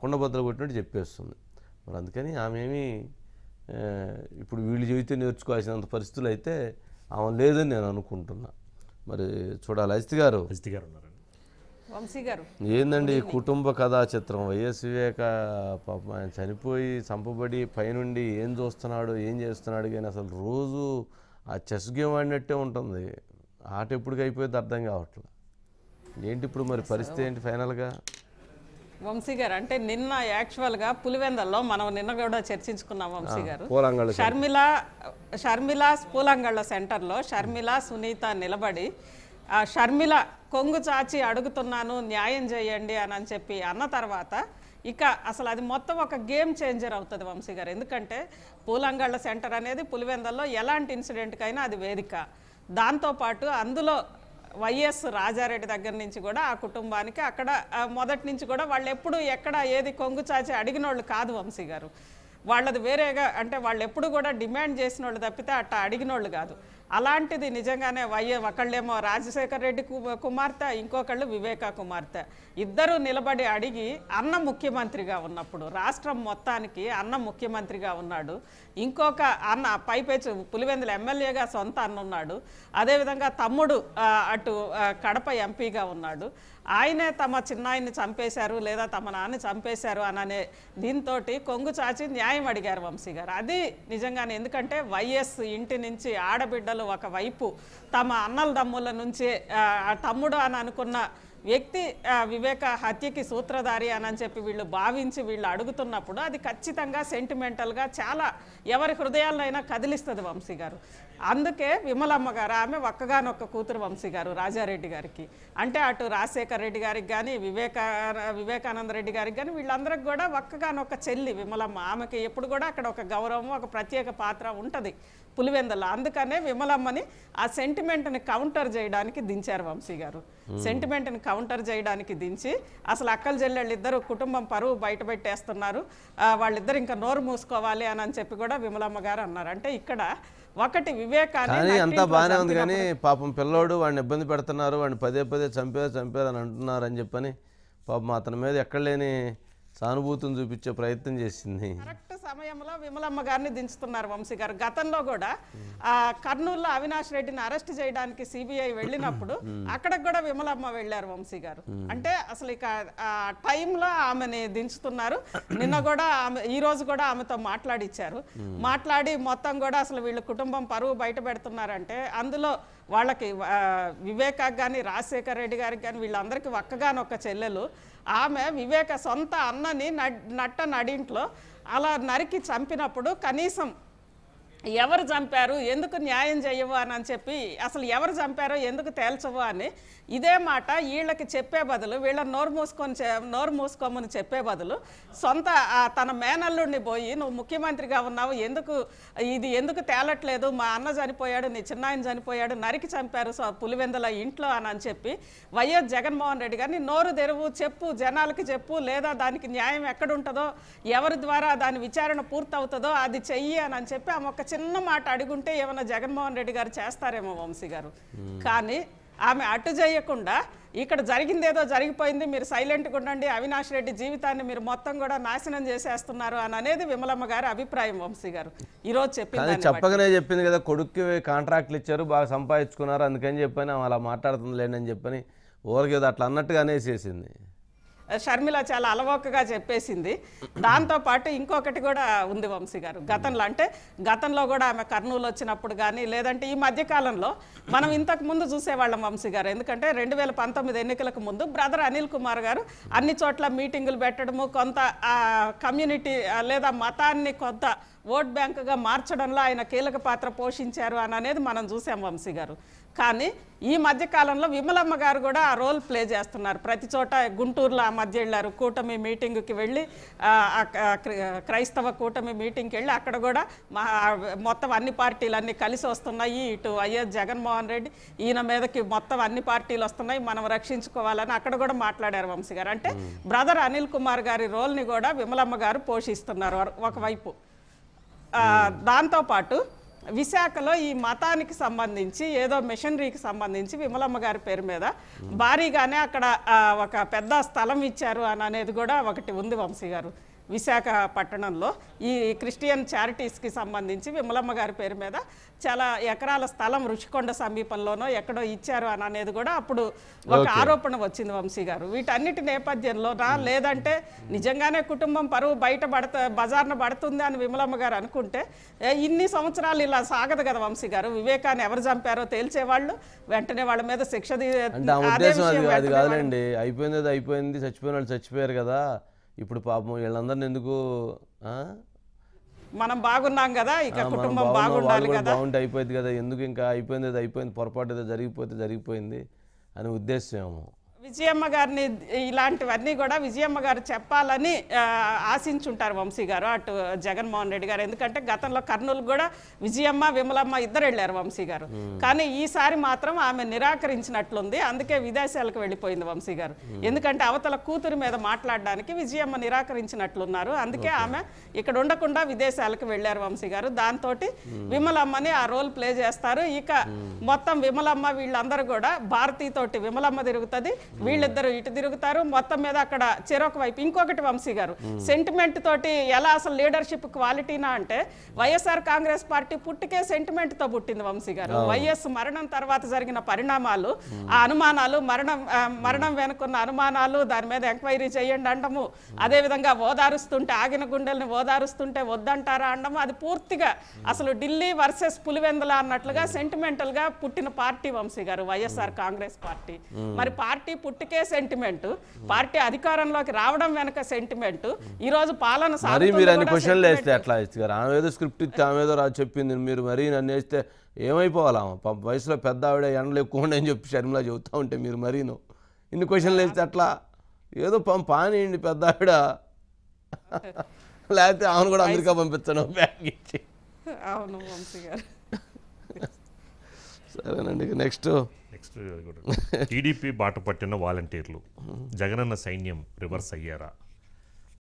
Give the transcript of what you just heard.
కుండబద్దలు కొట్టినట్టు చెప్పేస్తుంది మరి అందుకని ఆమె ఏమీ ఆ, ఇప్పుడు వీళ్ళు చెబితే నేర్చుకోవాల్సినంత పరిస్థితులు అయితే ఆమె లేదని నేను అనుకుంటున్నా మరి చూడాలి అజిత్ గారు అజిత్ గారు ఉన్నారండి వంశీ గారు ఏందండి ఈ కుటుంబ కథా చిత్రం వైఎస్ వివేక పాపం ఆయన చనిపోయి చంపబడి పైనుండి ఏం చూస్తున్నాడు ఏం చేస్తున్నాడు కానీ అసలు రోజు ఆ చెస్ గేమ్ ఆడినట్టే ఉంటుంది ఆట ఎప్పటికి అయిపోయేది అర్థం కావట్లేదు ఏంటి ఇప్పుడు మరి పరిస్థితి ఏంటి ఫైనల్గా వంశీ గారు అంటే నిన్న యాక్చువల్గా పులివెందల్లో మనం నిన్న కూడా చర్చించుకున్నాం వంశీ గారు పోలంగళ షర్మిల షర్మిల పూలంగళ్ళ సెంటర్లో షర్మిల సునీత నిలబడి ఆ షర్మిల కొంగు చాచి అడుగుతున్నాను న్యాయం చేయండి అని అని చెప్పి అన్న తర్వాత ఇక అసలు అది మొత్తం ఒక గేమ్ చేంజర్ అవుతుంది వంశీ గారు ఎందుకంటే పూలంగళ్ళ సెంటర్ అనేది పులివెందల్లో ఎలాంటి ఇన్సిడెంట్కైనా అది వేదిక దాంతోపాటు అందులో వైఎస్ రాజారెడ్డి దగ్గర నుంచి కూడా ఆ కుటుంబానికి అక్కడ ఆ, మొదటి నుంచి కూడా వాళ్ళు ఎప్పుడు ఎక్కడ ఏది కొంగు చాచి అడిగిన వాళ్ళు కాదు వంశీ గారు వాళ్ళది వేరేగా అంటే వాళ్ళు ఎప్పుడు కూడా డిమాండ్ చేసిన వాళ్ళు తప్పితే అట్ట అడిగిన వాళ్ళు కాదు అలాంటిది నిజంగానే వయ్య ఒకళ్ళేమో రాజశేఖర రెడ్డి కు- కుమార్తె ఇంకొకళ్ళు వివేక కుమార్తె ఇద్దరు నిలబడి అడిగి అన్న ముఖ్యమంత్రిగా ఉన్నప్పుడు రాష్ట్రం మొత్తానికి అన్న ముఖ్యమంత్రిగా ఉన్నాడు ఇంకొక అన్న పైపెచ్చు పులివెందుల ఎమ్మెల్యేగా సొంత అన్న ఉన్నాడు అదేవిధంగా తమ్ముడు ఆ, అటు ఆ, కడప ఎంపీగా ఉన్నాడు ఆయనే తమ చిన్నాయన్ని చంపేశారు లేదా తమ నాన్న చంపేశారు అననే దీంతో కొంగు చాచి న్యాయం అడిగారు వంశీ గారు అది నిజంగానే ఎందుకంటే వైఎస్ ఇంటి నుంచి ఆడబిడ్డలు ఒకవైపు తమ అన్నల దమ్ముల నుంచి ఆ, ఆ తమ్ముడు అని అనుకున్న వ్యక్తి ఆ, వివేక హత్యకి సూత్రధారి అని చెప్పి వీళ్ళు భావించి వీళ్ళు అడుగుతున్నప్పుడు అది ఖచ్చితంగా సెంటిమెంటల్గా చాలా ఎవరి హృదయాలైనా కదిలిస్తుంది వంశీ గారు అందుకే విమలమ్మ గారు ఆమె ఒక్కగానొక్క కూతురు వంశీ గారు రాజారెడ్డి గారికి అంటే అటు రాజశేఖర రెడ్డి గారికి కానీ వివేక వివేకానంద రెడ్డి గారికి కానీ వీళ్ళందరికి కూడా ఒక్కగానొక్క చెల్లి విమలమ్మ ఆమెకి ఎప్పుడు కూడా అక్కడ ఒక గౌరవం ఒక ప్రత్యేక పాత్ర ఉంటుంది పులివెందల అందుకనే విమలమ్మని ఆ సెంటిమెంట్ని కౌంటర్ చేయడానికి దించారు వంశీ గారు సెంటిమెంట్ని కౌంటర్ చేయడానికి దించి అసలు అక్కల చెల్లెళ్ళు ఇద్దరు కుటుంబం పరువు బయట పెట్టేస్తున్నారు ఆ, వాళ్ళిద్దరు ఇంకా నోరు మూసుకోవాలి అని అని చెప్పి కూడా విమలమ్మ గారు అన్నారు అంటే ఇక్కడ ఒకటి వివేకాన్ని కానీ అంతా నట్టింట్లో బాగానే ఉంది కానీ చంపినప్పుడు- పాపం పిల్లోడు వాడిని ఇబ్బంది పెడుతున్నారు వాడిని పదే పదే చంపారు చంపారు అని అంటున్నారు అని చెప్పని పాపం అతని మీద ఎక్కడ లేని సానుభూతిని చూపించే ప్రయత్నం చేసింది కరెక్ట్ సమయంలో విమలమ్మ గారిని దించుతున్నారు వంశీ గారు గతంలో కూడా ఆ కర్నూలులో అవినాష్ రెడ్డిని అరెస్ట్ చేయడానికి సిబిఐ వెళ్ళినప్పుడు అక్కడికి కూడా విమలమ్మ వెళ్ళారు వంశీ గారు అంటే అసలు ఇక ఆ టైంలో ఆమెని దించుతున్నారు నిన్న కూడా ఆమె ఈ రోజు కూడా ఆమెతో మాట్లాడిచ్చారు మాట్లాడి మొత్తం కూడా అసలు వీళ్ళ కుటుంబం పరువు బయట పెడుతున్నారంటే అందులో వాళ్ళకి ఆ, వివేకాకి కానీ రాజశేఖర్ రెడ్డి గారికి కానీ వీళ్ళందరికీ ఒక్కగానొక్క చెల్లెలు ఆమె వివేక సొంత అన్నని నడ్- నట్ట నడింట్లో అలా నరికి చంపినప్పుడు కనీసం ఎవరు చంపారు ఎందుకు న్యాయం చేయవు అని అని చెప్పి అసలు ఎవరు చంపారో ఎందుకు తేల్చవు అని ఇదే మాట వీళ్ళకి చెప్పే బదులు వీళ్ళ నోరు మూసుకొని చె- నోరు మూసుకోమని చెప్పే బదులు సొంత ఆ, తన మేనల్లుడిని పోయి నువ్వు ముఖ్యమంత్రిగా ఉన్నావు ఎందుకు ఇది ఎందుకు తేలట్లేదు మా అన్న చనిపోయాడు నీ చిన్నాయన చనిపోయాడు నరికి చంపారు సో పులివెందుల ఇంట్లో అని అని చెప్పి వైఎస్ జగన్మోహన్ రెడ్డి గారిని నోరు తెరువు చెప్పు జనాలకి చెప్పు లేదా దానికి న్యాయం ఎక్కడుంటుందో ఎవరి ద్వారా దాని విచారణ పూర్తవుతుందో అది చెయ్యి అని అని చెప్పి ఆమె ఒక చిన్న మాట అడుగుంటే ఏమైనా జగన్మోహన్ రెడ్డి గారు చేస్తారేమో వంశీ గారు కానీ ఆమె అటు చేయకుండా ఇక్కడ జరిగిందేదో జరిగిపోయింది మీరు సైలెంట్గా ఉండండి అవినాష్ రెడ్డి జీవితాన్ని మీరు మొత్తం కూడా నాశనం చేసేస్తున్నారు అని అనేది విమలమ్మ గారి అభిప్రాయం వంశీ గారు ఈరోజు చెప్పింది కానీ దాన్ని బట్టి. చెప్పగానే చెప్పింది కదా కొడుక్కి కాంట్రాక్ట్లు ఇచ్చారు బాగా సంపాదించుకున్నారు అందుకని చెప్పని ఆమె అలా మాట్లాడుతుంది లేండి అని చెప్పని ఊరికి ఏదో అట్లా అన్నట్టుగా అనేసేసింది షర్మిల చాలా అలవోకగా చెప్పేసింది దాంతోపాటు ఇంకొకటి కూడా ఉంది వంశీ గారు గతంలో అంటే గతంలో కూడా ఆమె కర్నూలు వచ్చినప్పుడు కానీ లేదంటే ఈ మధ్య కాలంలో మనం ఇంతకు ముందు చూసేవాళ్ళం వంశీ గారు ఎందుకంటే రెండు వేల పంతొమ్మిది ఎన్నికలకు ముందు బ్రదర్ అనిల్ కుమార్ గారు అన్ని చోట్ల మీటింగులు పెట్టడము కొంత ఆ, కమ్యూనిటీ ఆ, లేదా మతాన్ని కొంత ఓట్ బ్యాంకుగా మార్చడంలో ఆయన కీలక పాత్ర పోషించారు అని అనేది మనం చూసాం వంశీ గారు కానీ ఈ మధ్య కాలంలో విమలమ్మ గారు కూడా ఆ రోల్ ప్లే చేస్తున్నారు ప్రతి చోట గుంటూరులో ఆ మధ్య వెళ్ళారు కూటమి మీటింగ్కి వెళ్ళి ఆ, ఆ క్ర- క్రైస్తవ కూటమి మీటింగ్కి వెళ్ళి అక్కడ కూడా మా మొత్తం అన్ని పార్టీలు అన్ని కలిసి వస్తున్నాయి ఇటు వైఎస్ జగన్మోహన్ రెడ్డి ఈయన మీదకి మొత్తం అన్ని పార్టీలు వస్తున్నాయి మనం రక్షించుకోవాలని అక్కడ కూడా మాట్లాడారు వంశీ గారు అంటే బ్రదర్ అనిల్ కుమార్ గారి రోల్ని కూడా విమలమ్మ గారు పోషిస్తున్నారు ఒకవైపు ఆ, దాంతోపాటు విశాఖలో ఈ మతానికి సంబంధించి ఏదో మిషనరీకి సంబంధించి విమలమ్మ గారి పేరు మీద భారీగానే అక్కడ ఆ, ఒక పెద్ద స్థలం ఇచ్చారు అని అనేది కూడా ఒకటి ఉంది వంశీ గారు విశాఖ పట్టణంలో ఈ క్రిస్టియన్ చారిటీస్కి సంబంధించి విమలమ్మ గారి పేరు మీద చాలా ఎకరాల స్థలం రుషికొండ సమీపంలోనో ఎక్కడో ఇచ్చారు అని అనేది కూడా అప్పుడు ఒక ఆరోపణ వచ్చింది వంశీ గారు వీటన్నిటి నేపథ్యంలో నా లేదంటే నిజంగానే కుటుంబం పరువు బయట పడత బజార్న పడుతుంది అని విమలమ్మ గారు అనుకుంటే ఏ, ఇన్ని సంవత్సరాలు ఇలా సాగదు కదా వంశీ గారు వివేకాన్ని ఎవరు చంపారో తేల్చేవాళ్ళు వెంటనే వాళ్ళ మీద శిక్ష తీ- అంటే ఆ అదే ఉద్దేశం అది విషయం అది వెంటనే వాళ్ళ- కాదులేండి అయిపోయింది అది అయిపోయింది చచ్చిపోయిన వాళ్ళు చచ్చిపోయారు కదా ఇప్పుడు పాపం వీళ్ళందరిని ఎందుకు ఆ? మనం బాగున్నాం కదా ఇక ఆ, మనం కుటుంబం బాగున్నాం, వాళ్ళు బాగుండాలి కూడా కదా బాగుంటే అయిపోయింది కదా ఎందుకు ఇంకా అయిపోయింది అది అయిపోయింది పొరపాటు ఏదో జరిగిపోతే జరిగిపోయింది అని ఉద్దేశం ఏమో విజయమ్మ గారిని ఇలాంటివన్నీ కూడా విజయమ్మ గారు చెప్పాలని ఆ, ఆశించుంటారు వంశీ గారు అటు జగన్మోహన్ రెడ్డి గారు ఎందుకంటే గతంలో కర్నూలు కూడా విజయమ్మ విమలమ్మ ఇద్దరు వెళ్ళారు వంశీ గారు కానీ ఈసారి మాత్రం ఆమె నిరాకరించినట్లుంది అందుకే విదేశాలకు వెళ్ళిపోయింది వంశీ గారు ఎందుకంటే అవతల కూతురి మీద మాట్లాడడానికి విజయమ్మ నిరాకరించినట్లున్నారు అందుకే ఆమె ఇక్కడ ఉండకుండా విదేశాలకు వెళ్ళారు వంశీ గారు దాంతో విమలమ్మని ఆ రోల్ ప్లే చేస్తారు ఇక మొత్తం విమలమ్మ వీళ్ళందరూ కూడా భారతీతోటి విమలమ్మ తిరుగుతుంది వీళ్ళిద్దరు ఇటు తిరుగుతారు మొత్తం మీద అక్కడ చెరొక వైపు ఇంకొకటి వంశీ గారు సెంటిమెంట్ తోటి ఎలా అసలు లీడర్షిప్ క్వాలిటీనా అంటే వైఎస్ఆర్ కాంగ్రెస్ పార్టీ పుట్టికే సెంటిమెంట్ తో పుట్టింది వంశీ గారు వైఎస్ మరణం తర్వాత జరిగిన పరిణామాలు ఆ అనుమానాలు మరణం ఆ, మరణం వెనుకున్న అనుమానాలు దాని మీద ఎంక్వైరీ చేయండి అండము అదే విధంగా ఓదారుస్తుంటే ఆగిన గుండెల్ని ఓదారుస్తుంటే వద్దంటారా అండము అది పూర్తిగా అసలు ఢిల్లీ వర్సెస్ పులివెందుల అన్నట్లుగా సెంటిమెంటల్ గా పుట్టిన పార్టీ వంశీ గారు వైఎస్ఆర్ కాంగ్రెస్ పార్టీ మరి పార్టీ పుట్టికే సెంటిమెంట్ పార్టీ అధికారంలోకి రావడం వెనక సెంటిమెంట్ ఈ రోజు పాలన మరి సాగుతుంది మీరు అన్ని కూడా క్వశ్చన్లు sentiment. వేస్తే ఎట్లా ఇస్తే గారు ఆమె ఏదో స్క్రిప్ట్ ఇస్తే ఆమె ఏదో రా చెప్పింది మీరు మరీ నన్ను వేస్తే ఏమైపోవాలి ఆమె పాపం వయసులో పెద్ద ఆవిడ ఎండలు ఎక్కువ ఉండని చెప్పి షర్మిలా చెబుతా ఉంటే మీరు మరీను ఇన్ని క్వశ్చన్లు వేస్తే అట్లా ఏదో పం పానీయండి పెద్ద ఆవిడ లేకపోతే ఆమెను కూడా అమెరికా పంపించను బ్యాగ్ ఇచ్చి అవును వంశీ గారు సరేనండి నెక్స్ట్ నెక్స్ట్ టీడీపీ బాట పట్టిన వాలంటీర్లు జగనన్న సైన్యం రివర్స్ అయ్యారా